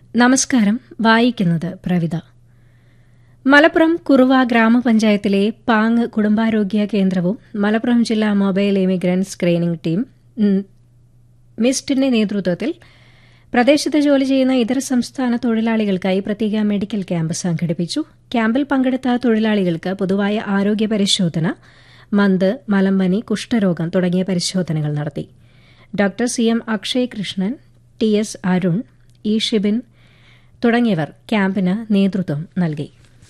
നമസ്കാരം വായിക്കുന്നത് പ്രവിത മലപ്പുറം കുറുവ ഗ്രാമപഞ്ചായത്തിലെ പാങ് കുടുംബാരോഗ്യ കേന്ദ്രവും മലപ്പുറം ജില്ലാ മൊബൈൽ ഇമിഗ്രന്റ് സ്ക്രീനിംഗ് ടീം ഉം, മിസ്റ്റിന്റെ നേതൃത്വത്തിൽ പ്രദേശത്ത് ജോലി ചെയ്യുന്ന ഇതര സംസ്ഥാന തൊഴിലാളികൾക്കായി പ്രത്യേക മെഡിക്കൽ ക്യാമ്പ് സംഘടിപ്പിച്ചു ക്യാമ്പിൽ പങ്കെടുത്ത തൊഴിലാളികൾക്ക് പൊതുവായ ആരോഗ്യ പരിശോധന മന്ത് മലമ്പനി കുഷ്ഠരോഗം തുടങ്ങിയ പരിശോധനകൾ നടത്തി doctor C M Akshay Krishnan T S Arun E Shibin തുടങ്ങിയവർ ക്യാമ്പിന് നേതൃത്വം നൽകി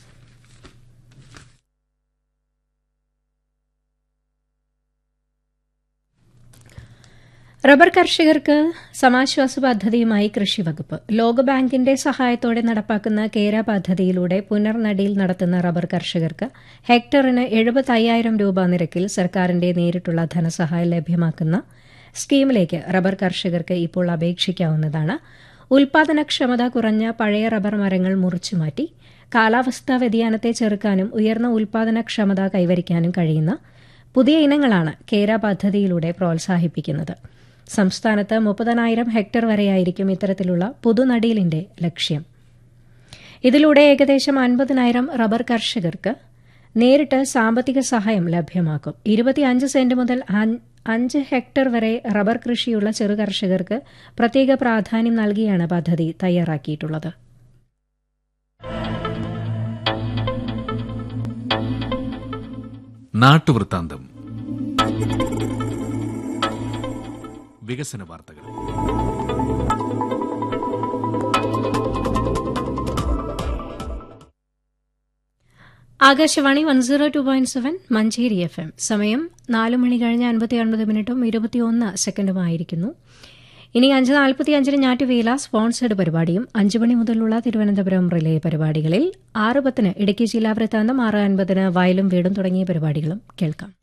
റബ്ബർ കർഷകർക്ക് സമാശ്വാസ പദ്ധതിയുമായി കൃഷിവകുപ്പ് ലോകബാങ്കിന്റെ സഹായത്തോടെ നടപ്പാക്കുന്ന കേര പദ്ധതിയിലൂടെ പുനർനടിയിൽ നടത്തുന്ന റബ്ബർ കർഷകർക്ക് ഹെക്ടറിന് എഴുപത്തയ്യായിരം രൂപ നിരക്കിൽ സർക്കാരിന്റെ നേരിട്ടുള്ള ധനസഹായം ലഭ്യമാക്കുന്ന സ്കീമിലേക്ക് റബ്ബർ കർഷകർക്ക് ഇപ്പോൾ അപേക്ഷിക്കാവുന്നതാണ് ഉൽപാദനക്ഷമത കുറഞ്ഞ പഴയ റബ്ബർ മരങ്ങൾ മുറിച്ചുമാറ്റി കാലാവസ്ഥാ വ്യതിയാനത്തെ ചെറുക്കാനും ഉയർന്ന ഉൽപാദനക്ഷമത കൈവരിക്കാനും കഴിയുന്ന പുതിയ ഇനങ്ങളാണ് കേര പദ്ധതിയിലൂടെ പ്രോത്സാഹിപ്പിക്കുന്നത് സംസ്ഥാനത്ത് മുപ്പതിനായിരം ഹെക്ടർ വരെയായിരിക്കും ഇത്തരത്തിലുള്ള പുതുനടീലിന്റെ ലക്ഷ്യം ഇതിലൂടെ ഏകദേശം അൻപതിനായിരം റബ്ബർ കർഷകർക്ക് നേരിട്ട് സാമ്പത്തിക സഹായം ലഭ്യമാക്കും ഇരുപത്തിയഞ്ച് സെന്റ് മുതൽ അൻ- അഞ്ച് ഹെക്ടർ വരെ റബ്ബർ കൃഷിയുള്ള ചെറു കർഷകർക്ക് പ്രത്യേക പ്രാധാന്യം നൽകിയാണ് പദ്ധതി തയ്യാറാക്കിയിട്ടുള്ളത് നാട്ടുവൃത്താന്തം വികസന വാർത്തകൾ Akashvani one zero two point seven Manjeri F M സമയം നാല് മണി കഴിഞ്ഞ് അൻപത്തി ഒൻപത് മിനിറ്റും ഇരുപത്തിയൊന്ന് സെക്കൻഡുമായിരിക്കുന്നു ഇനി അഞ്ച് നാൽപ്പത്തി അഞ്ചിന് ഞാറ്റുവേല സ്പോൺസേഡ് പരിപാടിയും അഞ്ചു മണി മുതലുള്ള തിരുവനന്തപുരം റിലേ പരിപാടികളിൽ ആറ് പത്തിന് ഇടുക്കി ജില്ലാ വൃത്താന്തം ആറ് അൻപതിന് വയലും വീടും തുടങ്ങിയ പരിപാടികളും കേൾക്കാം